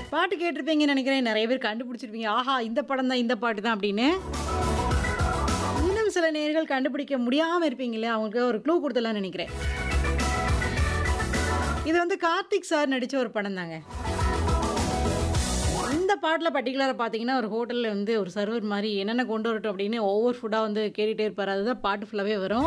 பாட்டு கேட்டிருப்பீங்கன்னு நினைக்கிறேன் நிறைய பேர் கண்டுபிடிச்சிருப்பீங்க ஆஹா இந்த படம் தான் இந்த பாட்டு தான் அப்படின்னு இன்னும் சில நேர்கள் கண்டுபிடிக்க முடியாமல் இருப்பீங்களே அவங்களுக்கு ஒரு க்ளூ கொடுத்துலாம்னு நினைக்கிறேன் இது வந்து கார்த்திக் சார் நடித்த ஒரு படம் தாங்க இந்த பாட்டில் பர்டிகுலராக பார்த்தீங்கன்னா ஒரு ஹோட்டலில் வந்து ஒரு சர்வர் மாதிரி என்னென்ன கொண்டு வரட்டும் அப்படின்னு ஒவ்வொரு ஃபுட்டாக வந்து கேட்டுகிட்டே இருப்பார் அதுதான் பாட்டு ஃபுல்லாகவே வரும்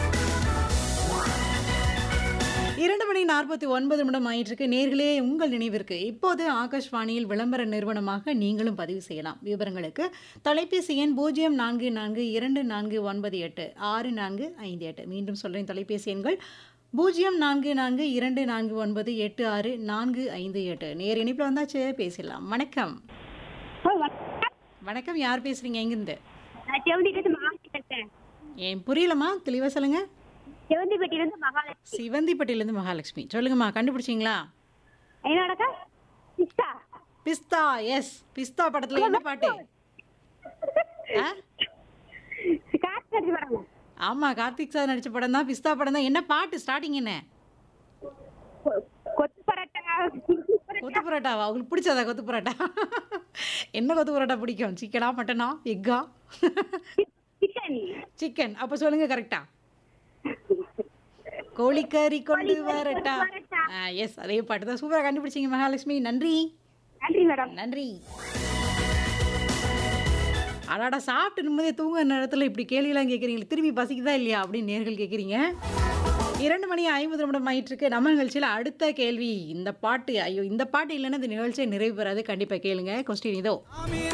இரண்டு மணி நாற்பத்தி ஒன்பது நிமிடம் ஆயிட்டிருக்கு நேர்களே உங்கள் நினைவிற்கு இப்போது ஆகாஷ்வாணியில் விளம்பர நிறுவனமாக நீங்களும் பதிவு செய்யலாம் விவரங்களுக்கு தொலைபேசி எண் பூஜ்ஜியம் நான்கு நான்கு இரண்டு நான்கு ஒன்பது எட்டு ஆறு நான்கு ஐந்து எட்டு மீண்டும் சொல்கிறேன் தொலைபேசி எண்கள் பூஜ்ஜியம் நான்கு நான்கு இரண்டு நான்கு ஒன்பது எட்டு ஆறு நான்கு ஐந்து எட்டு நேர் இணைப்பில் வந்தாச்சு பேசிடலாம் வணக்கம் வணக்கம் யார் பேசுறீங்க எங்கிருந்து நான் செவந்திப்பேட்டு மகாலட்சுமி பேசுறேன் ஏன் புரியலம்மா தெளிவாக சொல்லுங்க செவந்திப்பேட்டிலிருந்து மகாலட்சுமி சிவந்திப்பட்டியிலேருந்து மகாலட்சுமி சொல்லுங்கம்மா கண்டுபிடிச்சிங்களா என்னோடக்கா சிஸ்டா பிஸ்தா எஸ் பிஸ்தா படத்துல என்ன பாட்டு ஆ? காசு கட்டி வராங்க ஆமா கார்த்திக் சார் நடிச்ச படம் தான் பிஸ்தா படம் தான் என்ன பாட்டு ஸ்டார்டிங் என்ன கொத்து பரோட்டா கொத்து பரோட்டாவா உங்களுக்கு பிடிச்சதா கொத்து பரோட்டா என்ன கொத்து பரோட்டா பிடிக்கும் சிக்கனா மட்டனா எக்கா சிக்கன் சிக்கன் அப்ப சொல்லுங்க கரெக்டா கோழிக்கறி கொண்டு வரட்டா எஸ் அதே பாட்டு தான் சூப்பரா கண்டுபிடிச்சீங்க மகாலட்சுமி நன்றி நன்றி மேடம் நன்றி அடாடா சாப்பிட்டு நிம்மதியை தூங்குற நேரத்தில் இப்படி கேள்வியெல்லாம் கேட்குறீங்களே திரும்பி பசிக்குதா இல்லையா அப்படின்னு நேர்கள் கேட்குறீங்க இரண்டு மணி ஐம்பது நிமிடம் ஆயிட்டு இருக்கு நம்ம நிகழ்ச்சியில் அடுத்த கேள்வி இந்த பாட்டு ஐயோ இந்த பாட்டு இல்லைன்னா இந்த நிகழ்ச்சியை நிறைவு பெறாது கண்டிப்பாக கேளுங்க கொஸ்டின் இதோ